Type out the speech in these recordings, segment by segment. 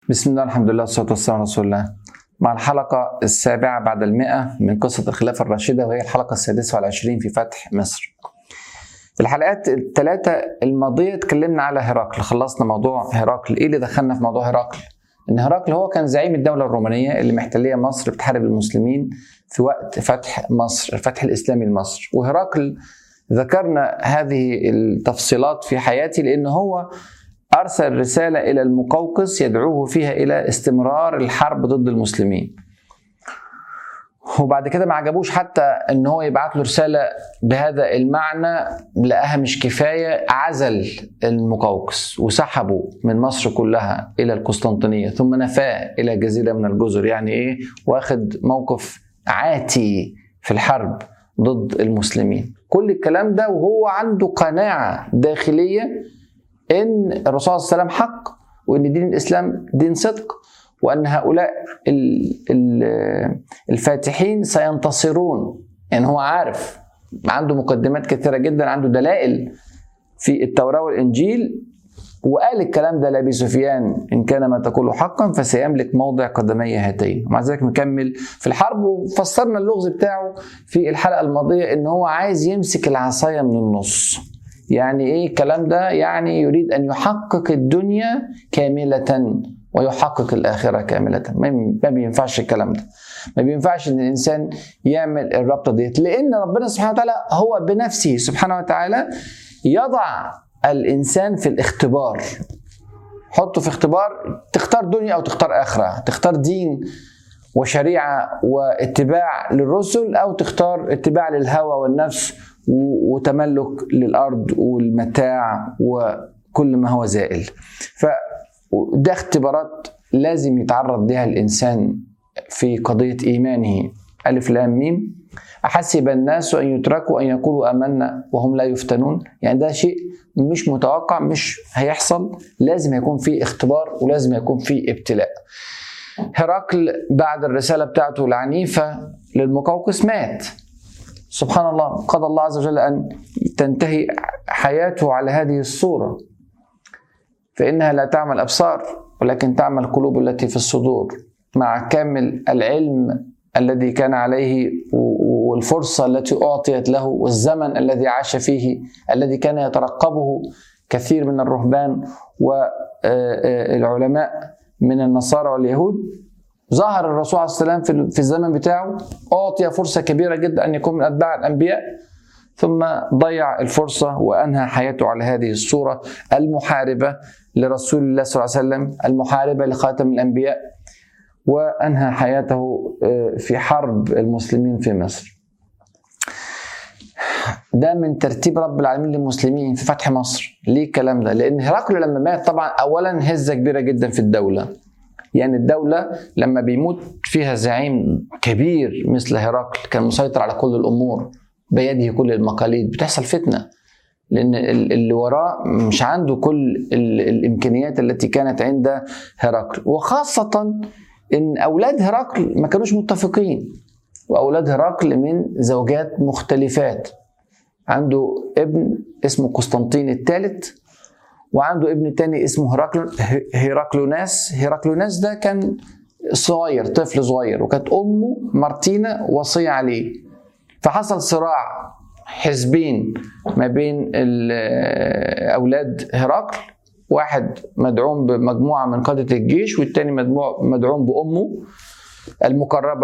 بسم الله الحمد لله والصلاة والسلام على رسول الله مع الحلقة السابعة بعد المئة من قصة الخلافة الراشدة وهي الحلقة السادسة والعشرين في فتح مصر في الحلقات الثلاثة الماضية اتكلمنا على هرقل خلصنا موضوع هرقل ايه اللي دخلنا في موضوع هرقل ان هرقل هو كان زعيم الدولة الرومانية اللي محتلية مصر بتحارب المسلمين في وقت فتح مصر الفتح الإسلامي لمصر وهرقل ذكرنا هذه التفصيلات في حياتي لأن هو أرسل رسالة إلى المقوقس يدعوه فيها إلى استمرار الحرب ضد المسلمين وبعد كده ما عجبوش حتى ان هو يبعت له رساله بهذا المعنى لقاها مش كفايه عزل المقوقس وسحبه من مصر كلها الى القسطنطينيه ثم نفاه الى جزيره من الجزر يعني ايه واخد موقف عاتي في الحرب ضد المسلمين كل الكلام ده وهو عنده قناعه داخليه ان الرسول صلى الله عليه وسلم حق وان دين الاسلام دين صدق وان هؤلاء الفاتحين سينتصرون يعني هو عارف عنده مقدمات كثيره جدا عنده دلائل في التوراه والانجيل وقال الكلام ده لابي سفيان ان كان ما تقول حقا فسيملك موضع قدمي هاتين ومع ذلك مكمل في الحرب وفسرنا اللغز بتاعه في الحلقه الماضيه ان هو عايز يمسك العصايه من النص يعني ايه الكلام ده يعني يريد ان يحقق الدنيا كامله ويحقق الاخره كامله ما بينفعش الكلام ده ما بينفعش ان الانسان يعمل الرابطه ديت لان ربنا سبحانه وتعالى هو بنفسه سبحانه وتعالى يضع الانسان في الاختبار حطه في اختبار تختار دنيا او تختار اخره تختار دين وشريعه واتباع للرسل او تختار اتباع للهوى والنفس وتملك للارض والمتاع وكل ما هو زائل فده اختبارات لازم يتعرض لها الانسان في قضيه ايمانه الف لام ميم احسب الناس ان يتركوا ان يقولوا امنا وهم لا يفتنون يعني ده شيء مش متوقع مش هيحصل لازم يكون في اختبار ولازم يكون في ابتلاء هرقل بعد الرساله بتاعته العنيفه للمقوقس مات سبحان الله قضى الله عز وجل ان تنتهي حياته على هذه الصوره فانها لا تعمل ابصار ولكن تعمل القلوب التي في الصدور مع كامل العلم الذي كان عليه والفرصه التي اعطيت له والزمن الذي عاش فيه الذي كان يترقبه كثير من الرهبان والعلماء من النصارى واليهود ظهر الرسول عليه السلام في الزمن بتاعه أعطي فرصة كبيرة جدا أن يكون من أتباع الأنبياء ثم ضيع الفرصة وأنهى حياته على هذه الصورة المحاربة لرسول الله صلى الله عليه وسلم المحاربة لخاتم الأنبياء وأنهى حياته في حرب المسلمين في مصر ده من ترتيب رب العالمين للمسلمين في فتح مصر ليه الكلام ده لأن هرقل لما مات طبعا أولا هزة كبيرة جدا في الدولة يعني الدولة لما بيموت فيها زعيم كبير مثل هرقل كان مسيطر على كل الأمور بيده كل المقاليد بتحصل فتنة لأن اللي وراه مش عنده كل الإمكانيات التي كانت عند هرقل وخاصة إن أولاد هرقل ما كانوش متفقين وأولاد هرقل من زوجات مختلفات عنده ابن اسمه قسطنطين الثالث وعنده ابن تاني اسمه هرقل هيراكلوناس هيراكلوناس ده كان صغير طفل صغير وكانت امه مارتينا وصيه عليه فحصل صراع حزبين ما بين اولاد هرقل واحد مدعوم بمجموعه من قاده الجيش والتاني مدعوم بامه المقربه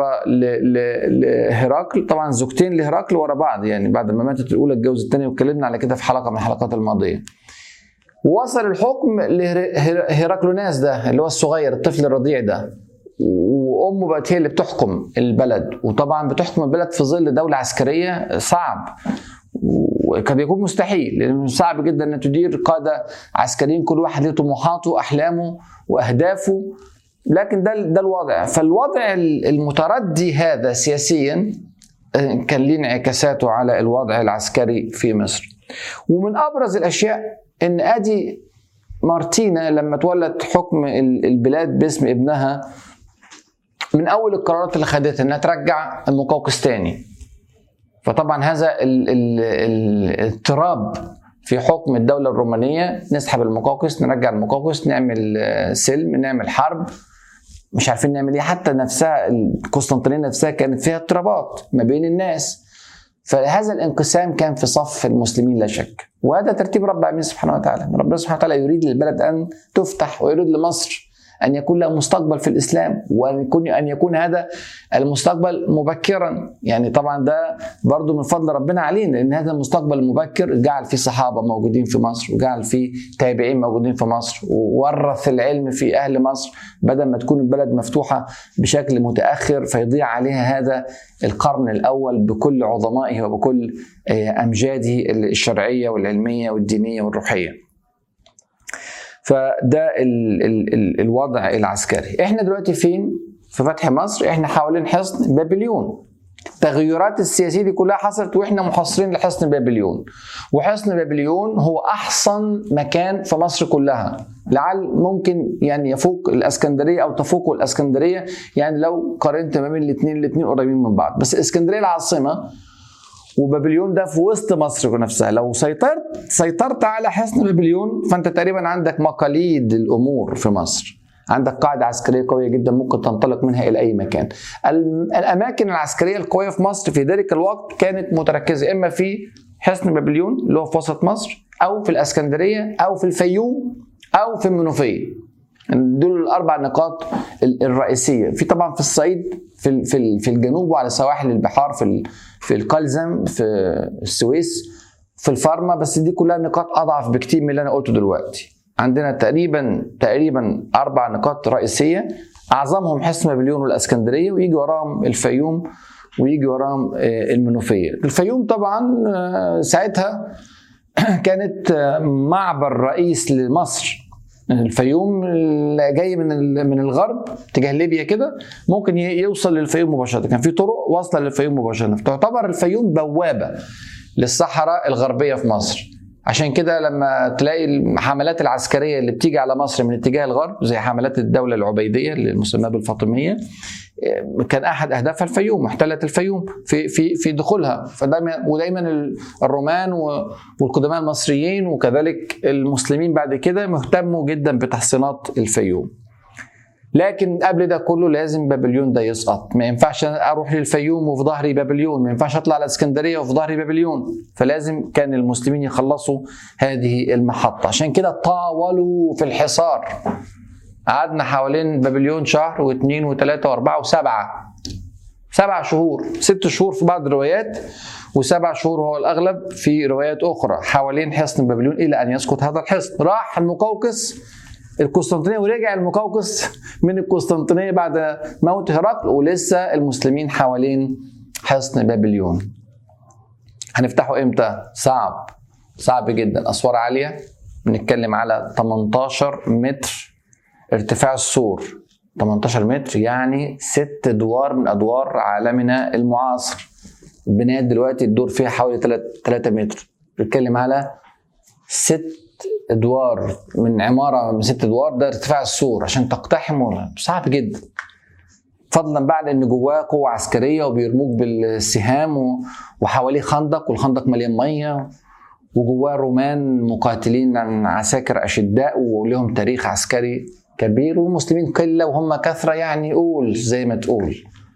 لهرقل طبعا زوجتين لهرقل ورا بعض يعني بعد ما ماتت الاولى اتجوز الثانيه واتكلمنا على كده في حلقه من الحلقات الماضيه وصل الحكم لهيراكلوناس ده اللي هو الصغير الطفل الرضيع ده وامه بقت هي اللي بتحكم البلد وطبعا بتحكم البلد في ظل دوله عسكريه صعب وقد يكون مستحيل لانه صعب جدا ان تدير قاده عسكريين كل واحد له طموحاته واحلامه واهدافه لكن ده ده الوضع فالوضع المتردي هذا سياسيا كان ليه انعكاساته على الوضع العسكري في مصر ومن ابرز الاشياء ان ادي مارتينا لما تولت حكم البلاد باسم ابنها من اول القرارات اللي خدتها انها ترجع المقوقس تاني فطبعا هذا الاضطراب في حكم الدوله الرومانيه نسحب المقوقس نرجع المقوقس نعمل آه، سلم نعمل حرب مش عارفين نعمل ايه حتى نفسها القسطنطينيه نفسها كانت فيها اضطرابات ما بين الناس فهذا الانقسام كان في صف المسلمين لا شك وهذا ترتيب رب العالمين سبحانه وتعالى ربنا سبحانه وتعالى يريد للبلد ان تفتح ويريد لمصر ان يكون لها مستقبل في الاسلام وان يكون ان يكون هذا المستقبل مبكرا يعني طبعا ده برضو من فضل ربنا علينا لان هذا المستقبل المبكر جعل فيه صحابه موجودين في مصر وجعل فيه تابعين موجودين في مصر وورث العلم في اهل مصر بدل ما تكون البلد مفتوحه بشكل متاخر فيضيع عليها هذا القرن الاول بكل عظمائه وبكل آه، امجاده الشرعيه والعلميه والدينيه والروحيه. فده ال ال ال الوضع العسكري احنا دلوقتي فين في فتح مصر احنا حوالين حصن بابليون التغيرات السياسيه دي كلها حصلت واحنا محاصرين لحصن بابليون وحصن بابليون هو احسن مكان في مصر كلها لعل ممكن يعني يفوق الاسكندريه او تفوق الاسكندريه يعني لو قارنت ما بين الاثنين الاثنين قريبين من بعض بس اسكندريه العاصمه وبابليون ده في وسط مصر نفسها لو سيطرت سيطرت على حصن بابليون فانت تقريبا عندك مقاليد الامور في مصر عندك قاعدة عسكرية قوية جدا ممكن تنطلق منها إلى أي مكان الأماكن العسكرية القوية في مصر في ذلك الوقت كانت متركزة إما في حصن بابليون اللي هو في وسط مصر أو في الأسكندرية أو في الفيوم أو في المنوفية دول الأربع نقاط الرئيسية في طبعا في الصعيد في في الجنوب وعلى سواحل البحار في في القلزم في السويس في الفارما بس دي كلها نقاط اضعف بكتير من اللي انا قلته دلوقتي عندنا تقريبا تقريبا اربع نقاط رئيسيه اعظمهم حصن مليون والاسكندريه ويجي وراهم الفيوم ويجي وراهم آه، المنوفيه الفيوم طبعا آه، ساعتها كانت آه، معبر رئيس لمصر الفيوم جاي من من الغرب تجاه ليبيا كده ممكن يوصل للفيوم مباشره كان في طرق واصله للفيوم مباشره تعتبر الفيوم بوابه للصحراء الغربيه في مصر عشان كده لما تلاقي الحملات العسكريه اللي بتيجي على مصر من اتجاه الغرب زي حملات الدوله العبيديه اللي المسماه بالفاطميه كان احد اهدافها الفيوم محتله الفيوم في في في دخولها فدايما ودايما الرومان والقدماء المصريين وكذلك المسلمين بعد كده اهتموا جدا بتحصينات الفيوم لكن قبل ده كله لازم بابليون ده يسقط ما ينفعش اروح للفيوم وفي ظهري بابليون ما ينفعش اطلع الاسكندريه وفي ظهري بابليون فلازم كان المسلمين يخلصوا هذه المحطه عشان كده طاولوا في الحصار قعدنا حوالين بابليون شهر واثنين وثلاثه واربعه وسبعه سبع شهور ست شهور في بعض الروايات وسبع شهور هو الاغلب في روايات اخرى حوالين حصن بابليون الى ان يسقط هذا الحصن راح المقوقس القسطنطينيه ورجع المقوقس من القسطنطينيه بعد موت هرقل ولسه المسلمين حوالين حصن بابليون هنفتحه امتى صعب صعب جدا اسوار عاليه بنتكلم على 18 متر ارتفاع السور 18 متر يعني ست ادوار من ادوار عالمنا المعاصر البنايات دلوقتي الدور فيها حوالي 3 متر بنتكلم على ست ادوار من عماره من ست ادوار ده ارتفاع السور عشان تقتحمه صعب جدا فضلا بعد ان جواه قوه عسكريه وبيرموك بالسهام وحواليه خندق والخندق مليان ميه وجواه رومان مقاتلين عساكر اشداء ولهم تاريخ عسكري كبير والمسلمين قله وهم كثره يعني قول زي ما تقول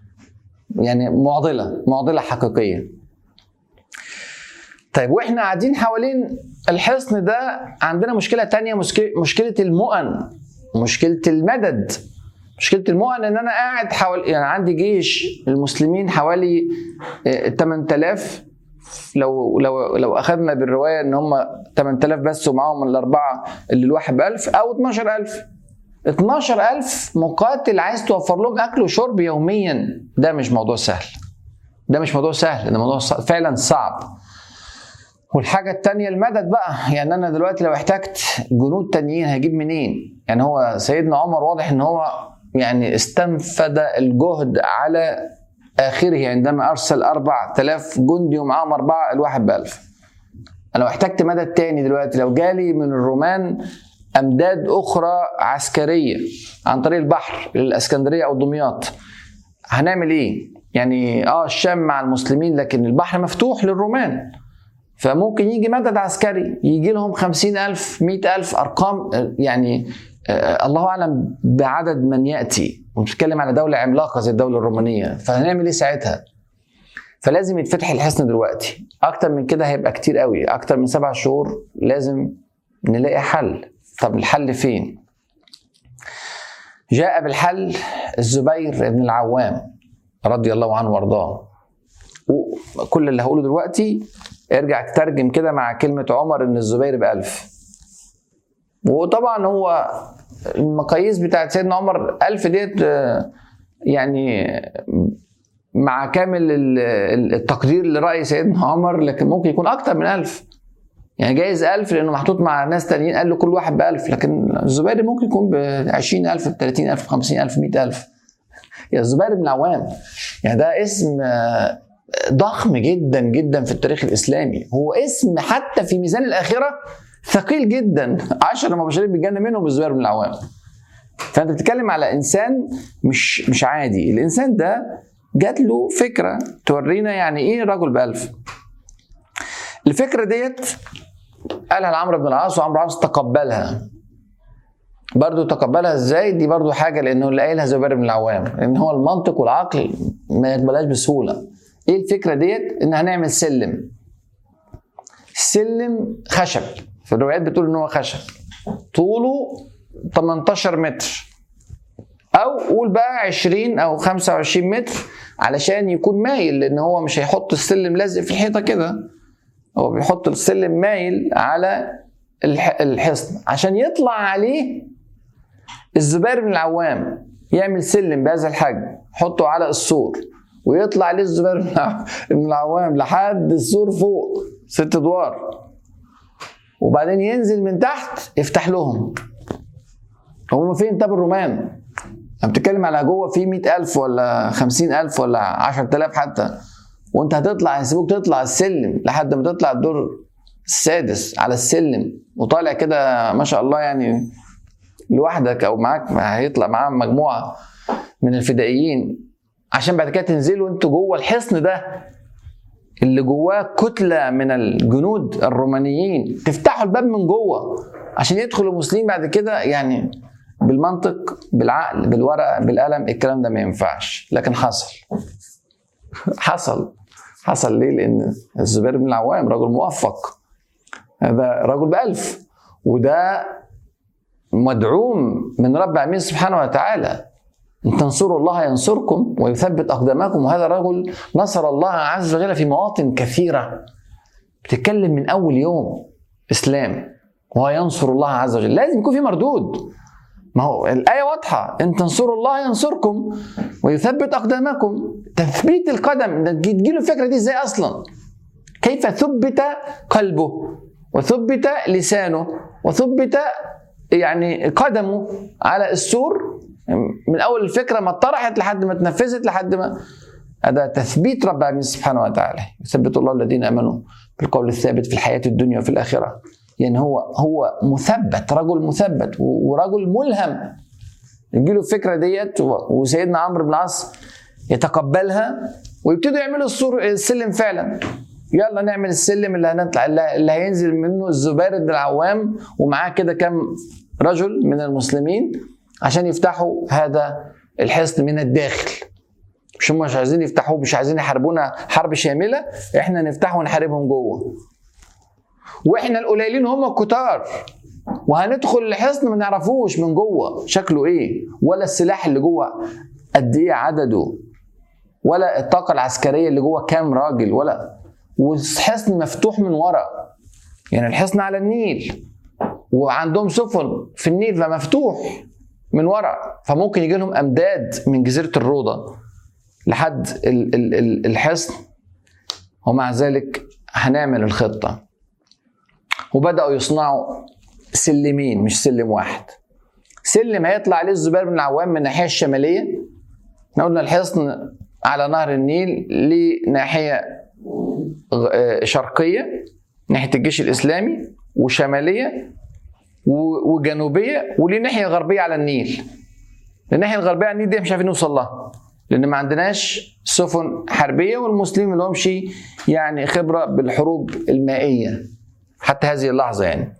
يعني معضله معضله حقيقيه طيب واحنا قاعدين حوالين الحصن ده عندنا مشكله تانية مشكله المؤن مشكله المدد مشكله المؤن ان انا قاعد حوالي يعني عندي جيش المسلمين حوالي 8000 آه، لو لو لو اخذنا بالروايه ان هم 8000 بس ومعاهم الاربعه اللي الواحد ب 1000 او 12000 12000 مقاتل عايز توفر لهم اكل وشرب يوميا ده مش موضوع سهل ده مش موضوع سهل ده موضوع فعلا صعب والحاجة التانية المدد بقى يعني أنا دلوقتي لو احتجت جنود تانيين هجيب منين؟ يعني هو سيدنا عمر واضح إن هو يعني استنفد الجهد على آخره عندما أرسل أربع تلاف جندي ومعاهم أربعة الواحد بألف أنا لو احتجت مدد تاني دلوقتي لو جالي من الرومان أمداد أخرى عسكرية عن طريق البحر للإسكندرية أو دمياط هنعمل إيه؟ يعني آه الشام مع المسلمين لكن البحر مفتوح للرومان فممكن يجي مدد عسكري يجي لهم خمسين ألف مئة ألف أرقام يعني آه، الله أعلم بعدد من يأتي ونتكلم على دولة عملاقة زي الدولة الرومانية فهنعمل إيه ساعتها فلازم يتفتح الحصن دلوقتي أكتر من كده هيبقى كتير قوي أكتر من سبع شهور لازم نلاقي حل طب الحل فين جاء بالحل الزبير بن العوام رضي الله عنه وارضاه وكل اللي هقوله دلوقتي ارجع ترجم كده مع كلمة عمر ان الزبير بألف وطبعا هو المقاييس بتاعت سيدنا عمر ألف ديت آه، يعني مع كامل التقدير لرأي سيدنا عمر لكن ممكن يكون أكتر من ألف يعني جايز ألف لأنه محطوط مع ناس تانيين قال له كل واحد بألف لكن الزبير ممكن يكون ب 20000 ب 30000 ب 50000 100000 يا الزبير بن العوام يعني ده اسم آه، ضخم جدا جدا في التاريخ الإسلامي هو اسم حتى في ميزان الآخرة ثقيل جدا عشرة مبشرين بالجنة منهم الزبير بن العوام فأنت بتتكلم على إنسان مش مش عادي الإنسان ده جات له فكرة تورينا يعني إيه رجل بألف الفكرة ديت قالها لعمرو بن العاص وعمرو بن العاص تقبلها برضه تقبلها ازاي دي برضه حاجه لانه اللي قايلها زبير بن العوام لان هو المنطق والعقل ما يقبلهاش بسهوله ايه الفكره ديت ان هنعمل سلم سلم خشب في الروايات بتقول ان هو خشب طوله 18 متر او قول بقى 20 او 25 متر علشان يكون مايل لان هو مش هيحط السلم لازق في الحيطه كده هو بيحط السلم مايل على الحصن عشان يطلع عليه الزبير بن العوام يعمل سلم بهذا الحجم يحطه على السور ويطلع عليه الزبير بن العوام لحد السور فوق ست ادوار وبعدين ينزل من تحت يفتح لهم هم فين طب الرومان انت بتتكلم على جوه في مئة ألف ولا خمسين ألف ولا عشرة آلاف حتى وانت هتطلع هيسيبوك تطلع السلم لحد ما تطلع الدور السادس على السلم وطالع كده ما شاء الله يعني لوحدك او معاك هيطلع معاه مجموعه من الفدائيين عشان بعد كده تنزلوا انتوا جوه الحصن ده اللي جواه كتله من الجنود الرومانيين تفتحوا الباب من جوه عشان يدخلوا المسلمين بعد كده يعني بالمنطق بالعقل بالورقه بالقلم الكلام ده ما ينفعش لكن حصل حصل حصل ليه؟ لأن الزبير بن العوام رجل موفق هذا رجل بألف وده مدعوم من رب العالمين سبحانه وتعالى ان تنصروا الله ينصركم ويثبت اقدامكم وهذا الرجل نصر الله عز وجل في مواطن كثيره بتتكلم من اول يوم اسلام وهو ينصر الله عز وجل لازم يكون في مردود ما هو الآية واضحة إن تنصروا الله ينصركم ويثبت أقدامكم تثبيت القدم تجيله الفكرة دي إزاي أصلا كيف ثبت قلبه وثبت لسانه وثبت يعني قدمه على السور من اول الفكره ما اتطرحت لحد ما اتنفذت لحد ما هذا تثبيت رب العالمين سبحانه وتعالى يثبت الله الذين امنوا بالقول الثابت في الحياه الدنيا وفي الاخره يعني هو هو مثبت رجل مثبت ورجل ملهم يجي له الفكره ديت وسيدنا عمرو بن العاص يتقبلها ويبتدوا يعملوا السور السلم فعلا يلا نعمل السلم اللي هنطلع اللي هينزل منه الزبير بن العوام ومعاه كده كام رجل من المسلمين عشان يفتحوا هذا الحصن من الداخل مش هم مش عايزين يفتحوه مش عايزين يحاربونا حرب شامله احنا نفتحه ونحاربهم جوه واحنا القليلين هم الكتار وهندخل الحصن ما نعرفوش من جوه شكله ايه ولا السلاح اللي جوه قد ايه عدده ولا الطاقه العسكريه اللي جوه كام راجل ولا والحصن مفتوح من ورا يعني الحصن على النيل وعندهم سفن في النيل فمفتوح من ورا فممكن يجي لهم امداد من جزيره الروضه لحد الحصن ومع ذلك هنعمل الخطه وبداوا يصنعوا سلمين مش سلم واحد سلم هيطلع عليه الزبير بن العوام من الناحيه الشماليه احنا قلنا الحصن على نهر النيل لناحيه شرقيه ناحيه الجيش الاسلامي وشماليه وجنوبيه وليه ناحيه غربيه على النيل الناحيه الغربيه على النيل دي مش عارفين نوصل لها لان ما عندناش سفن حربيه والمسلمين ما لهمش يعني خبره بالحروب المائيه حتى هذه اللحظه يعني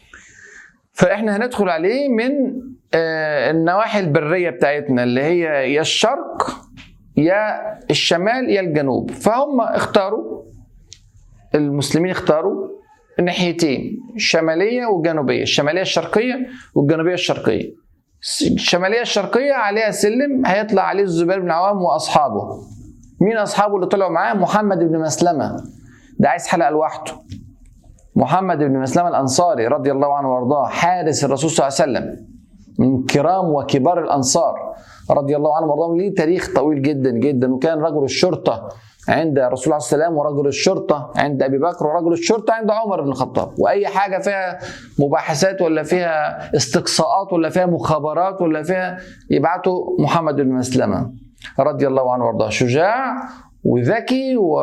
فاحنا هندخل عليه من آه، النواحي البريه بتاعتنا اللي هي يا الشرق يا الشمال يا الجنوب فهم اختاروا المسلمين اختاروا الناحيتين الشماليه والجنوبيه الشماليه الشرقيه والجنوبيه الشرقيه الشماليه الشرقيه عليها سلم هيطلع عليه الزبير بن عوام واصحابه مين اصحابه اللي طلعوا معاه محمد بن مسلمه ده عايز حلقه لوحده محمد بن مسلمه الانصاري رضي الله عنه وارضاه حارس الرسول صلى الله عليه وسلم من كرام وكبار الانصار رضي الله عنهم وارضاهم ليه تاريخ طويل جدا جدا وكان رجل الشرطه عند رسول الله صلى الله عليه وسلم ورجل الشرطه عند ابي بكر ورجل الشرطه عند عمر بن الخطاب واي حاجه فيها مباحثات ولا فيها استقصاءات ولا فيها مخابرات ولا فيها يبعتوا محمد بن مسلمه رضي الله عنه وارضاه شجاع وذكي و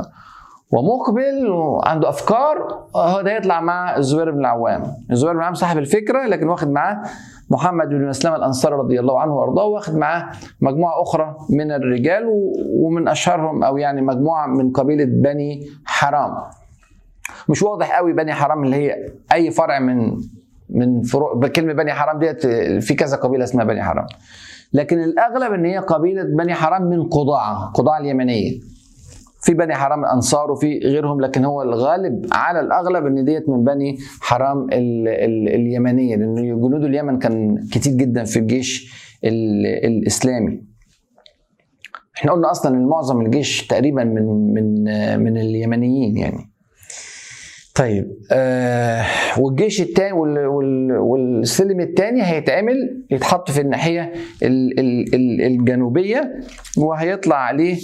ومقبل وعنده افكار هو ده يطلع مع الزبير بن العوام الزبير بن العوام صاحب الفكره لكن واخد معاه محمد بن مسلمة الأنصاري رضي الله عنه وأرضاه واخد معاه مجموعة أخرى من الرجال ومن أشهرهم أو يعني مجموعة من قبيلة بني حرام مش واضح قوي بني حرام اللي هي أي فرع من من فروع كلمة بني حرام ديت في كذا قبيلة اسمها بني حرام لكن الأغلب إن هي قبيلة بني حرام من قضاعة قضاعة اليمنية في بني حرام الانصار وفي غيرهم لكن هو الغالب على الاغلب ان ديت من بني حرام ال ال اليمنيه لان جنود اليمن كان كتير جدا في الجيش ال الاسلامي احنا قلنا اصلا ان معظم الجيش تقريبا من من من اليمنيين يعني طيب آه والجيش الثاني وال وال والسلم الثاني هيتعمل يتحط في الناحيه ال ال ال الجنوبيه وهيطلع عليه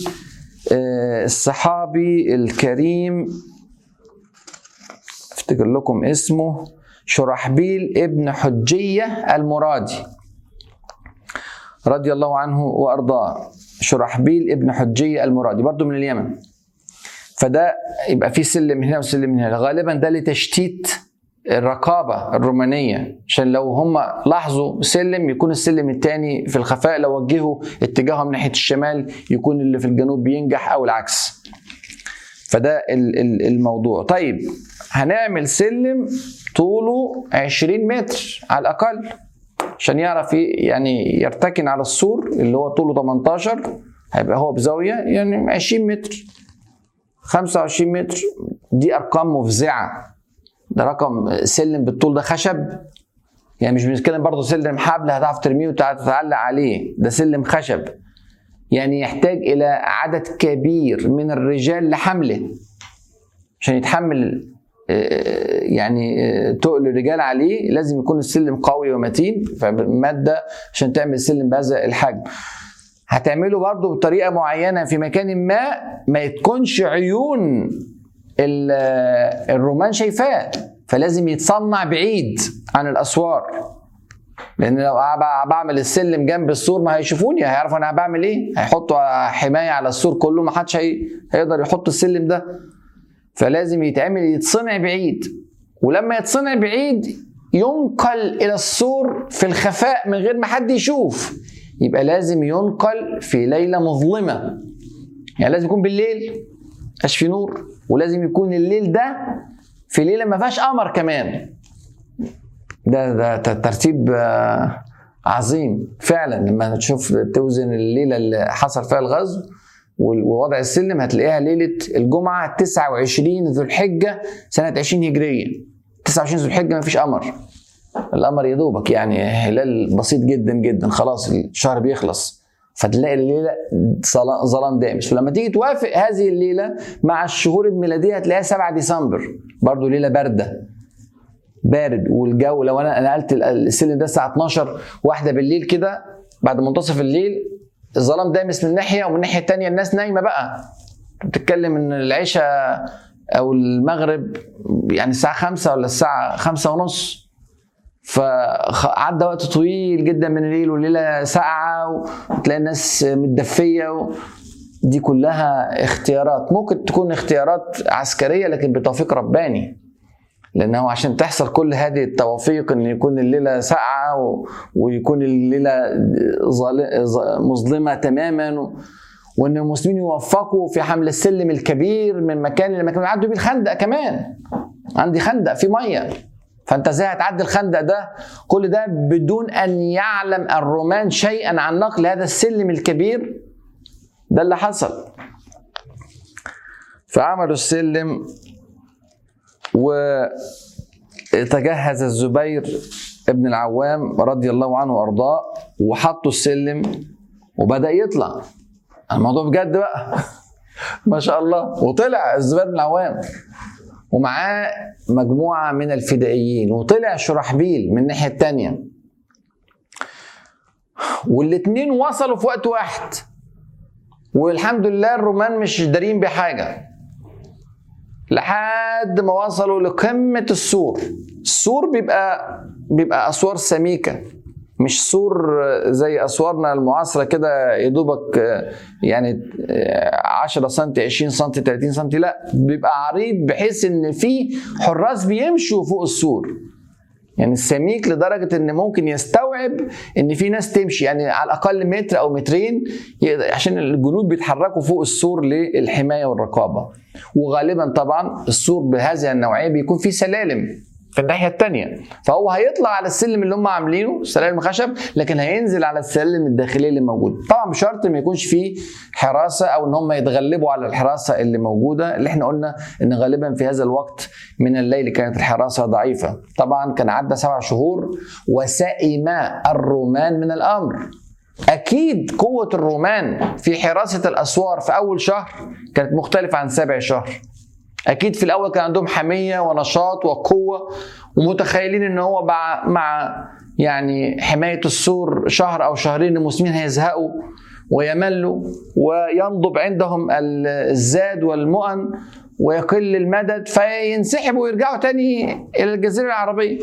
الصحابي الكريم افتكر لكم اسمه شرحبيل ابن حجية المرادي رضي الله عنه وأرضاه شرحبيل ابن حجية المرادي برضه من اليمن فده يبقى في سلم من هنا وسلم من هنا غالبا ده لتشتيت الرقابة الرومانية عشان لو هم لاحظوا سلم يكون السلم الثاني في الخفاء لو وجهوا اتجاههم ناحية الشمال يكون اللي في الجنوب بينجح أو العكس فده الموضوع طيب هنعمل سلم طوله 20 متر على الأقل عشان يعرف يعني يرتكن على السور اللي هو طوله 18 هيبقى هو بزاوية يعني 20 متر 25 متر دي أرقام مفزعة ده رقم سلم بالطول ده خشب يعني مش بنتكلم برضه سلم حبل هتعرف ترميه وتتعلق عليه ده سلم خشب يعني يحتاج الى عدد كبير من الرجال لحمله عشان يتحمل يعني تقل الرجال عليه لازم يكون السلم قوي ومتين فماده عشان تعمل سلم بهذا الحجم هتعمله برضه بطريقه معينه في مكان ما ما تكونش عيون الرومان شايفاه فلازم يتصنع بعيد عن الاسوار لان لو بعمل السلم جنب السور ما هيشوفوني هيعرفوا انا بعمل ايه هيحطوا حمايه على السور كله ما حدش هي... هيقدر يحط السلم ده فلازم يتعمل يتصنع بعيد ولما يتصنع بعيد ينقل الى السور في الخفاء من غير ما حد يشوف يبقى لازم ينقل في ليله مظلمه يعني لازم يكون بالليل مش في نور ولازم يكون الليل ده في ليله ما فيهاش قمر كمان ده ده ترتيب عظيم فعلا لما تشوف توزن الليله اللي حصل فيها الغزو ووضع السلم هتلاقيها ليله الجمعه 29 ذو الحجه سنه 20 هجريه 29 ذو الحجه ما فيش قمر القمر يا دوبك يعني هلال بسيط جدا جدا خلاص الشهر بيخلص فتلاقي الليله ظلام دامس فلما تيجي توافق هذه الليله مع الشهور الميلاديه هتلاقيها 7 ديسمبر برضو ليله بارده بارد والجو لو انا نقلت السلم ده الساعه 12 واحده بالليل كده بعد منتصف الليل الظلام دامس من ناحيه ومن الناحيه الثانيه الناس نايمه بقى بتتكلم ان العشاء او المغرب يعني الساعه 5 ولا الساعه 5 ونص فعدى وقت طويل جدا من الليل والليله ساقعه وتلاقي الناس متدفيه و... دي كلها اختيارات ممكن تكون اختيارات عسكريه لكن بتوفيق رباني لانه عشان تحصل كل هذه التوافيق ان يكون الليله ساقعه و... ويكون الليله ظال... مظلمه تماما و... وان المسلمين يوفقوا في حمل السلم الكبير من مكان لمكان يعدوا بيه الخندق كمان عندي خندق في ميه فانت ازاي هتعدي الخندق ده كل ده بدون ان يعلم الرومان شيئا عن نقل هذا السلم الكبير ده اللي حصل فعملوا السلم وتجهز الزبير ابن العوام رضي الله عنه وارضاه وحطوا السلم وبدا يطلع الموضوع بجد بقى ما شاء الله وطلع الزبير بن العوام ومعاه مجموعة من الفدائيين وطلع شرحبيل من الناحية التانية والاتنين وصلوا في وقت واحد والحمد لله الرومان مش دارين بحاجة لحد ما وصلوا لقمة السور السور بيبقى بيبقى أسوار سميكة مش سور زي اسوارنا المعاصره كده يا دوبك يعني 10 سم 20 سم 30 سم لا بيبقى عريض بحيث ان في حراس بيمشوا فوق السور يعني السميك لدرجه ان ممكن يستوعب ان في ناس تمشي يعني على الاقل متر او مترين عشان الجنود بيتحركوا فوق السور للحمايه والرقابه وغالبا طبعا السور بهذه النوعيه بيكون فيه سلالم في الناحيه الثانيه فهو هيطلع على السلم اللي هم عاملينه سلالم خشب لكن هينزل على السلم الداخليه اللي موجوده طبعا بشرط ما يكونش فيه حراسه او ان هم يتغلبوا على الحراسه اللي موجوده اللي احنا قلنا ان غالبا في هذا الوقت من الليل كانت الحراسه ضعيفه طبعا كان عدى سبع شهور وسئم الرومان من الامر اكيد قوه الرومان في حراسه الاسوار في اول شهر كانت مختلفه عن سابع شهر اكيد في الاول كان عندهم حميه ونشاط وقوه ومتخيلين ان هو مع مع يعني حمايه السور شهر او شهرين المسلمين هيزهقوا ويملوا وينضب عندهم الزاد والمؤن ويقل المدد فينسحبوا ويرجعوا تاني الى الجزيره العربيه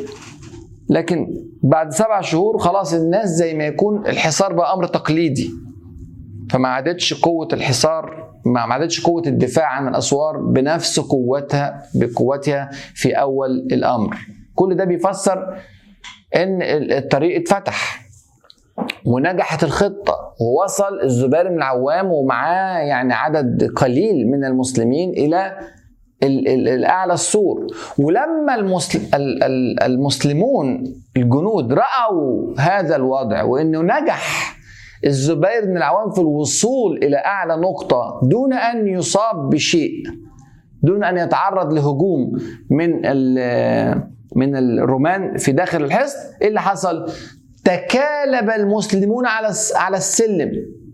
لكن بعد سبع شهور خلاص الناس زي ما يكون الحصار بقى امر تقليدي فما عادتش قوه الحصار ما عادتش قوة الدفاع عن الأسوار بنفس قوتها بقوتها في أول الأمر كل ده بيفسر إن الطريق اتفتح ونجحت الخطة ووصل الزبير بن العوام ومعاه يعني عدد قليل من المسلمين إلى الأعلى السور ولما المسلم المسلمون الجنود رأوا هذا الوضع وإنه نجح الزبير بن العوام في الوصول الى اعلى نقطه دون ان يصاب بشيء دون ان يتعرض لهجوم من من الرومان في داخل الحصن ايه اللي حصل تكالب المسلمون على على السلم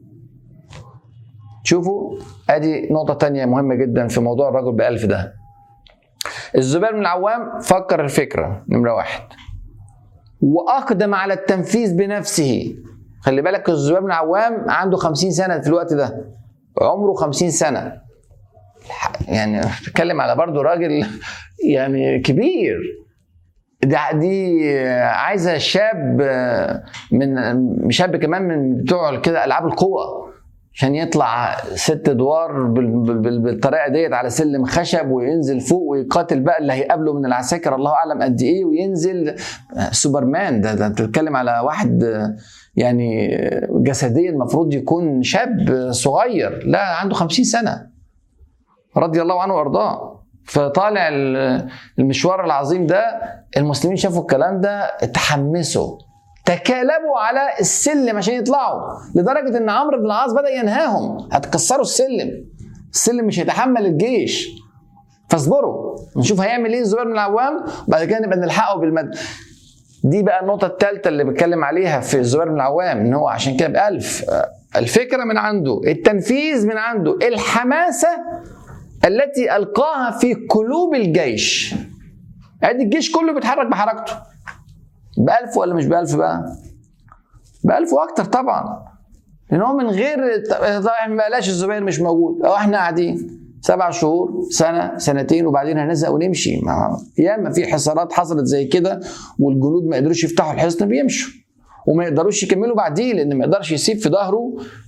شوفوا ادي نقطه تانية مهمه جدا في موضوع الرجل بألف ده الزبير بن العوام فكر الفكره نمره واحد واقدم على التنفيذ بنفسه خلي بالك الزبير بن عوام عنده 50 سنه في الوقت ده عمره 50 سنه يعني بتكلم على برضه راجل يعني كبير دي دي عايزه شاب من شاب كمان من بتوع كده العاب القوه عشان يطلع ست ادوار بالطريقه ديت على سلم خشب وينزل فوق ويقاتل بقى اللي هيقابله من العساكر الله اعلم قد ايه وينزل سوبرمان ده ده انت بتتكلم على واحد يعني جسديا المفروض يكون شاب صغير لا عنده خمسين سنة رضي الله عنه وارضاه فطالع المشوار العظيم ده المسلمين شافوا الكلام ده تحمسوا تكالبوا على السلم عشان يطلعوا لدرجة ان عمرو بن العاص بدأ ينهاهم هتكسروا السلم السلم مش هيتحمل الجيش فاصبروا نشوف هيعمل ايه الزبير بن العوام وبعد كده نبقى نلحقه بالمد دي بقى النقطة الثالثة اللي بتكلم عليها في الزبير بن العوام ان هو عشان كده بألف الفكرة من عنده التنفيذ من عنده الحماسة التي ألقاها في قلوب الجيش ادي الجيش كله بيتحرك بحركته بألف ولا مش بألف بقى بألف وأكتر طبعا لأن هو من غير طبعا ما بلاش الزبير مش موجود أو احنا قاعدين سبع شهور سنة سنتين وبعدين هنزهق ونمشي ما ياما في حصارات حصلت زي كده والجنود ما قدروش يفتحوا الحصن بيمشوا وما يقدروش يكملوا بعديه لان ما يقدرش يسيب في ظهره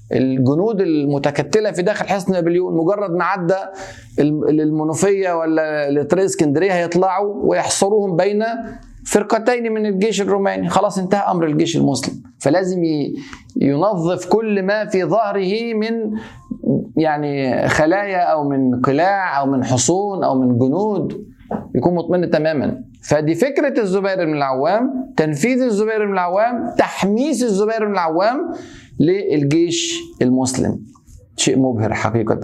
الجنود المتكتله في داخل حصن نابليون مجرد ما عدى المنوفيه ولا لطريق اسكندريه هيطلعوا ويحصروهم بين فرقتين من الجيش الروماني خلاص انتهى امر الجيش المسلم فلازم ينظف كل ما في ظهره من يعني خلايا او من قلاع او من حصون او من جنود يكون مطمئن تماما فدي فكره الزبير بن العوام تنفيذ الزبير بن العوام تحميس الزبير بن العوام للجيش المسلم شيء مبهر حقيقه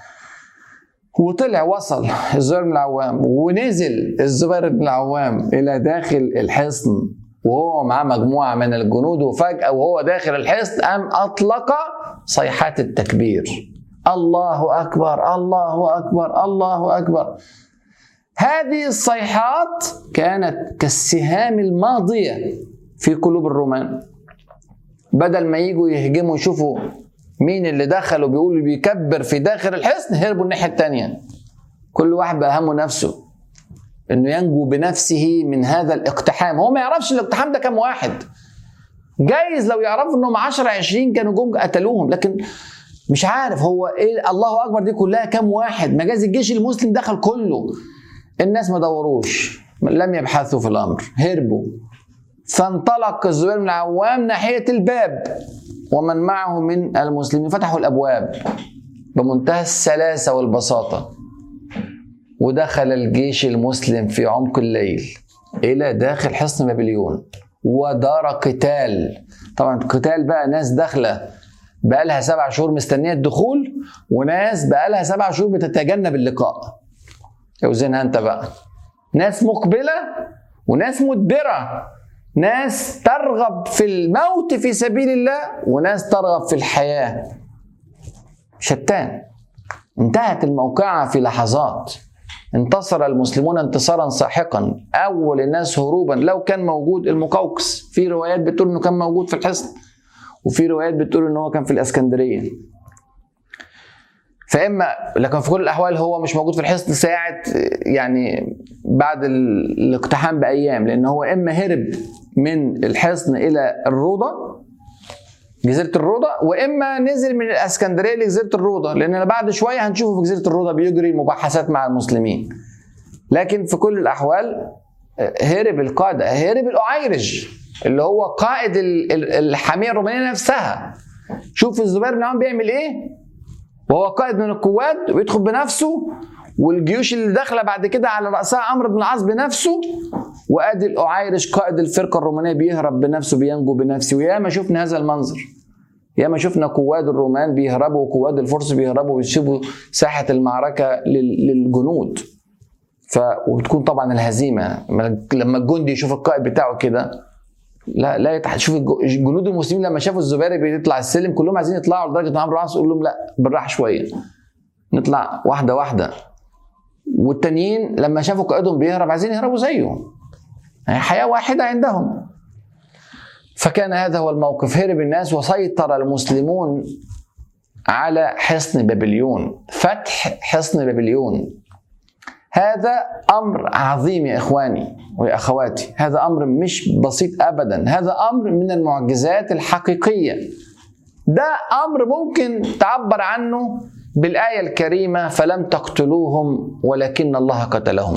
وطلع وصل الزبير بن العوام ونزل الزبير بن العوام الى داخل الحصن وهو معاه مجموعه من الجنود وفجاه وهو داخل الحصن قام اطلق صيحات التكبير الله اكبر الله اكبر الله اكبر هذه الصيحات كانت كالسهام الماضيه في قلوب الرومان بدل ما يجوا يهجموا يشوفوا مين اللي دخل وبيقول بيكبر في داخل الحصن هربوا الناحيه الثانيه كل واحد بقى همه نفسه انه ينجو بنفسه من هذا الاقتحام هو ما يعرفش الاقتحام ده كام واحد جايز لو يعرفوا انهم 10 20 كانوا جم قتلوهم لكن مش عارف هو ايه الله اكبر دي كلها كام واحد مجاز الجيش المسلم دخل كله الناس ما دوروش لم يبحثوا في الامر هربوا فانطلق الزبير بن العوام ناحيه الباب ومن معه من المسلمين فتحوا الابواب بمنتهى السلاسه والبساطه ودخل الجيش المسلم في عمق الليل الى داخل حصن بابليون ودار قتال طبعا قتال بقى ناس داخله بقى لها سبع شهور مستنيه الدخول وناس بقى لها سبع شهور بتتجنب اللقاء اوزنها انت بقى ناس مقبله وناس مدبره ناس ترغب في الموت في سبيل الله وناس ترغب في الحياه شتان انتهت الموقعه في لحظات انتصر المسلمون انتصارا ساحقا اول الناس هروبا لو كان موجود المقوقس في روايات بتقول انه كان موجود في الحصن وفي روايات بتقول ان هو كان في الاسكندريه فاما لكن في كل الاحوال هو مش موجود في الحصن ساعه يعني بعد الاقتحام بايام لان هو اما هرب من الحصن الى الروضه جزيره الروضه واما نزل من الاسكندريه لجزيره الروضه لان بعد شويه هنشوفه في جزيره الروضه بيجري مباحثات مع المسلمين لكن في كل الاحوال هرب القاده هرب الاعيرج اللي هو قائد الحاميه الرومانيه نفسها شوف الزبير بن عمرو بيعمل ايه وهو قائد من القوات ويدخل بنفسه والجيوش اللي داخله بعد كده على راسها عمرو بن العاص بنفسه وادي الاعيرش قائد الفرقه الرومانيه بيهرب بنفسه بينجو بنفسه وياما شفنا هذا المنظر ياما شفنا قواد الرومان بيهربوا وقواد الفرس بيهربوا ويسيبوا ساحه المعركه للجنود ف وتكون طبعا الهزيمه لما الجندي يشوف القائد بتاعه كده لا لا يتح... شوف الجنود المسلمين لما شافوا الزبير بيطلع السلم كلهم عايزين يطلعوا لدرجه ان عمرو العاص يقول لهم لا بالراحه شويه نطلع واحده واحده والتانيين لما شافوا قائدهم بيهرب عايزين يهربوا زيه يعني حياه واحده عندهم فكان هذا هو الموقف هرب الناس وسيطر المسلمون على حصن بابليون فتح حصن بابليون هذا امر عظيم يا اخواني ويا اخواتي هذا امر مش بسيط ابدا هذا امر من المعجزات الحقيقيه ده امر ممكن تعبر عنه بالايه الكريمه فلم تقتلوهم ولكن الله قتلهم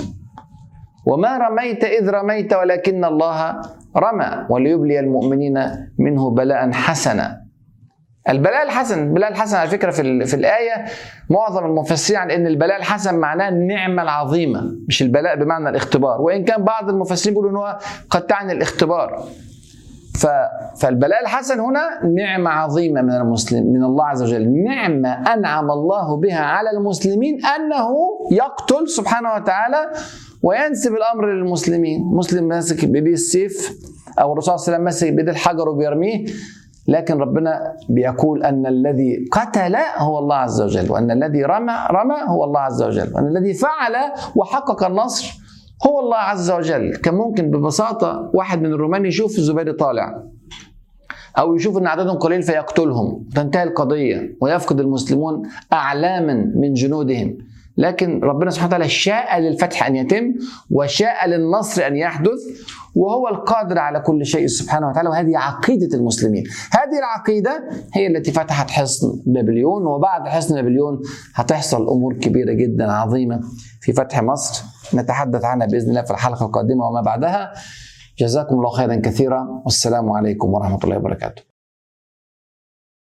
وما رميت اذ رميت ولكن الله رمى وليبلي المؤمنين منه بلاء حسنا البلاء الحسن البلاء الحسن على فكره في, في الايه معظم المفسرين عن ان البلاء الحسن معناه النعمه العظيمه مش البلاء بمعنى الاختبار وان كان بعض المفسرين بيقولوا ان هو قد تعني الاختبار ف... فالبلاء الحسن هنا نعمة عظيمة من المسلم من الله عز وجل نعمة أنعم الله بها على المسلمين أنه يقتل سبحانه وتعالى وينسب الأمر للمسلمين مسلم ماسك بيديه السيف أو الرسول صلى الله عليه وسلم ماسك بيديه الحجر وبيرميه لكن ربنا بيقول ان الذي قتل هو الله عز وجل وان الذي رمى رمى هو الله عز وجل وان الذي فعل وحقق النصر هو الله عز وجل كان ممكن ببساطه واحد من الرومان يشوف الزبير طالع او يشوف ان عددهم قليل فيقتلهم تنتهي القضيه ويفقد المسلمون اعلاما من جنودهم لكن ربنا سبحانه وتعالى شاء للفتح ان يتم وشاء للنصر ان يحدث وهو القادر على كل شيء سبحانه وتعالى وهذه عقيده المسلمين. هذه العقيده هي التي فتحت حصن بابليون وبعد حصن بابليون هتحصل امور كبيره جدا عظيمه في فتح مصر نتحدث عنها باذن الله في الحلقه القادمه وما بعدها. جزاكم الله خيرا كثيرا والسلام عليكم ورحمه الله وبركاته.